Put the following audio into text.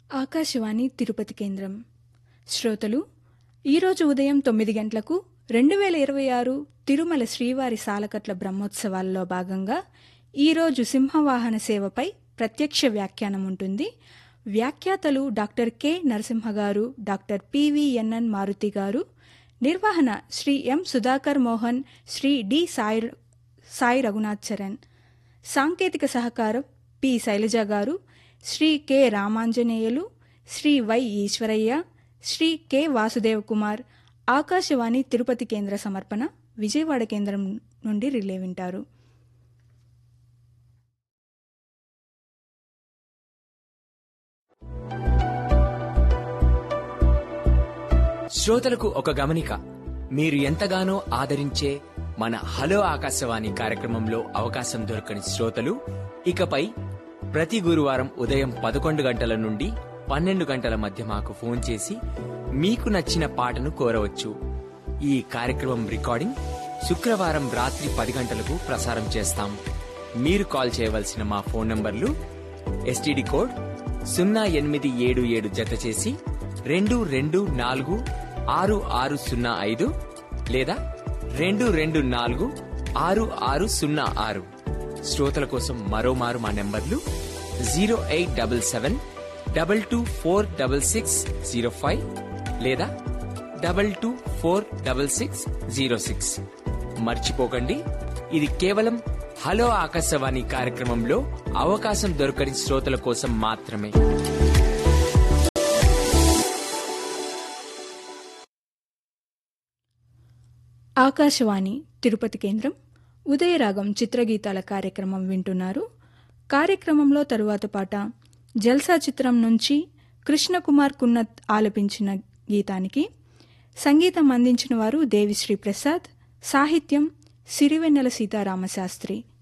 ఆకాశవాణి తిరుపతి కేంద్రం శ్రోతలు ఈరోజు ఉదయం తొమ్మిది గంటలకు రెండు వేల ఇరవై ఆరు తిరుమల శ్రీవారి సాలకట్ల బ్రహ్మోత్సవాల్లో భాగంగా ఈరోజు సింహవాహన సేవపై ప్రత్యక్ష వ్యాఖ్యానం ఉంటుంది వ్యాఖ్యాతలు డాక్టర్ కె నరసింహ గారు డాక్టర్ పివిఎన్ఎన్ మారుతి గారు నిర్వహణ శ్రీ ఎం సుధాకర్ మోహన్ శ్రీ డి సాయి సాయి రఘునాథ్ చరణ్ సాంకేతిక సహకారం P Shailaja garu Shri K Ramanjaneyulu Shri Y Eswaraiah Shri K Vasudev Kumar Akashvani Tirupati కేంద్ర సమర్పణ విజయవాడ కేంద్రం నుండి రిలే వింటారు శ్రోతలకు ఒక గమనిక మీరు ఎంతగానో ఆదరించే మన హలో ఆకాశవాణి కార్యక్రమంలో అవకాశం దొరకని శ్రోతలు ఇకపై ప్రతి గురువారం ఉదయం పదకొండు గంటల నుండి పన్నెండు గంటల మధ్య మాకు ఫోన్ చేసి మీకు నచ్చిన పాటను కోరవచ్చు ఈ కార్యక్రమం రికార్డింగ్ శుక్రవారం రాత్రి పది గంటలకు ప్రసారం చేస్తాం మీరు కాల్ చేయవలసిన మా ఫోన్ నంబర్లు ఎస్టీడీ కోడ్ సున్నా ఎనిమిది ఏడు ఏడు జత చేసి రెండు రెండు నాలుగు ఆరు ఆరు సున్నా ఐదు లేదా రెండు రెండు నాలుగు ఆరు ఆరు సున్నా ఆరు శ్రోతల కోసం మరోమారు మా నెంబర్లు zero eight double seven double two four double six zero five లేదా double two four double six zero six మర్చిపోకండి ఇది కేవలం హలో ఆకాశవాణి కార్యక్రమంలో అవకాశం దొరకని శ్రోతల కోసం మాత్రమే ఆకాశవాణి తిరుపతి కేంద్రం ఉదయరాగం చిత్రగీతాల కార్యక్రమం వింటున్నారు కార్యక్రమంలో తరువాత పాట జల్సా చిత్రం నుంచి కృష్ణకుమార్ కున్నత్ ఆలపించిన గీతానికి సంగీతం అందించిన వారు దేవిశ్రీ ప్రసాద్ సాహిత్యం సిరివెన్నెల సీతారామశాస్త్రి